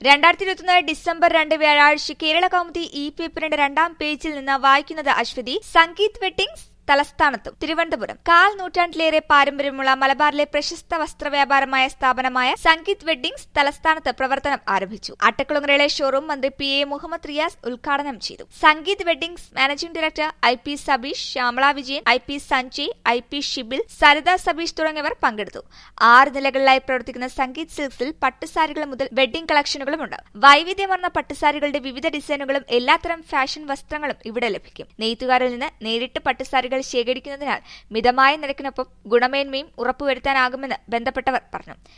രണ്ടായിരത്തി ഇരുപത്തിയൊന്ന് ഡിസംബർ രണ്ട് വ്യാഴാഴ്ച കേരള കൗമുദി ഇ പേപ്പറിന്റെ രണ്ടാം പേജിൽ നിന്ന് വായിക്കുന്നത് അശ്വതി സംഗീത് വെഡിങ്സ് തലസ്ഥാനത്തും തിരുവനന്തപുരം കാൽ നൂറ്റാണ്ടിലേറെ പാരമ്പര്യമുള്ള മലബാറിലെ പ്രശസ്ത വസ്ത്രവ്യാപാരമായ സ്ഥാപനമായ സംഗീത് വെഡ്ഡിംഗ്സ് തലസ്ഥാനത്ത് പ്രവർത്തനം ആരംഭിച്ചു അട്ടക്കുളങ്ങരയിലെ ഷോറൂം മന്ത്രി പി എ മുഹമ്മദ് റിയാസ് ഉദ്ഘാടനം ചെയ്തു Sangeeth weddings managing director I P Sabeesh Shyamala Vijayan I P Sanjay I P Shibil Saritha Sabeesh തുടങ്ങിയവർ പങ്കെടുത്തു ആറ് നിലകളിലായി പ്രവർത്തിക്കുന്ന സംഗീത് സിൽക്സിൽ പട്ടുസാരികൾ മുതൽ വെഡ്ഡിംഗ് കളക്ഷനുകളുമുണ്ട് വൈവിധ്യമാർന്ന പട്ടുസാരികളുടെ വിവിധ ഡിസൈനുകളും എല്ലാത്തരം ഫാഷൻ വസ്ത്രങ്ങളും ഇവിടെ ലഭിക്കും നെയ്ത്തുകാരിൽ നിന്ന് നേരിട്ട് പട്ടുസാരികൾ ശേഖരിക്കുന്നതിനാൽ മിതമായ നിരക്കിനൊപ്പം ഗുണമേന്മയും ഉറപ്പുവരുത്താനാകുമെന്ന് ബന്ധപ്പെട്ടവർ പറഞ്ഞു